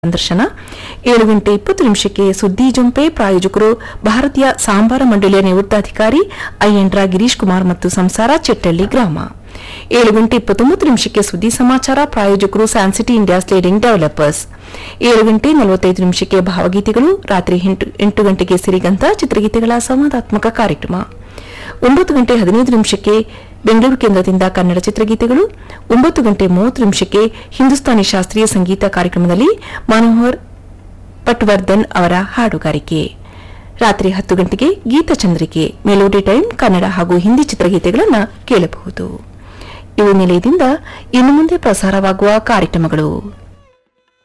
ಸಂದರ್ಶನ ಏಳು ಗಂಟೆ ಇಪ್ಪತ್ತು ನಿಮಿಷಕ್ಕೆ ಸುದ್ದಿ ಜೊಂಪೆ ಪ್ರಾಯೋಜಕರು ಭಾರತೀಯ ಸಾಂಬಾರ ಮಂಡಳಿಯ ನಿವೃತ್ತಾಧಿಕಾರಿ ಅಯ್ಯಂಡ್ರ ಗಿರೀಶ್ ಕುಮಾರ್ ಮತ್ತು ಸಂಸಾರ ಚೆಟ್ಟಳ್ಳಿ ಗ್ರಾಮ ಏಳು ಗಂಟೆ ಇಪ್ಪತ್ತೊಂಬತ್ತು ನಿಮಿಷಕ್ಕೆ ಸುದ್ದಿ ಸಮಾಚಾರ ಪ್ರಾಯೋಜಕರು ಸ್ಯಾನ್ಸಿಟಿ ಇಂಡಿಯಾಸ್ ಲೀಡಿಂಗ್ ಡೆವಲಪರ್ಸ್ ಏಳು ಗಂಟೆ ನಲವತ್ತೈದು ನಿಮಿಷಕ್ಕೆ ಭಾವಗೀತೆಗಳು ರಾತ್ರಿ ಎಂಟು ಎಂಟು ಗಂಟೆಗೆ ಸಿರಿಗಂತ ಚಿತ್ರಗೀತೆಗಳ ಸಂವಾದಾತ್ಮಕ ಕಾರ್ಯಕ್ರಮ ಒಂಬತ್ತು ಗಂಟೆ ಹದಿನೈದು ನಿಮಿಷಕ್ಕೆ ಬೆಂಗಳೂರು ಕೇಂದ್ರದಿಂದ ಕನ್ನಡ ಚಿತ್ರಗೀತೆಗಳು ಒಂಬತ್ತು ಗಂಟೆ ಮೂವತ್ತು ನಿಮಿಷಕ್ಕೆ ಹಿಂದೂಸ್ತಾನಿ ಶಾಸ್ತ್ರೀಯ ಸಂಗೀತ ಕಾರ್ಯಕ್ರಮದಲ್ಲಿ ಮನೋಹರ್ ಪಟ್ವರ್ಧನ್ ಅವರ ಹಾಡುಗಾರಿಕೆ ರಾತ್ರಿ ಹತ್ತು ಗಂಟೆಗೆ ಗೀತಚಂದ್ರಿಕೆ ಮೆಲೋಡಿ ಟೈಮ್ ಕನ್ನಡ ಹಾಗೂ ಹಿಂದಿ ಚಿತ್ರಗೀತೆಗಳನ್ನು ಕೇಳಬಹುದು ಇವು ನಿಲಯದಿಂದ ಇನ್ನು ಮುಂದೆ ಪ್ರಸಾರವಾಗುವ ಕಾರ್ಯಕ್ರಮಗಳು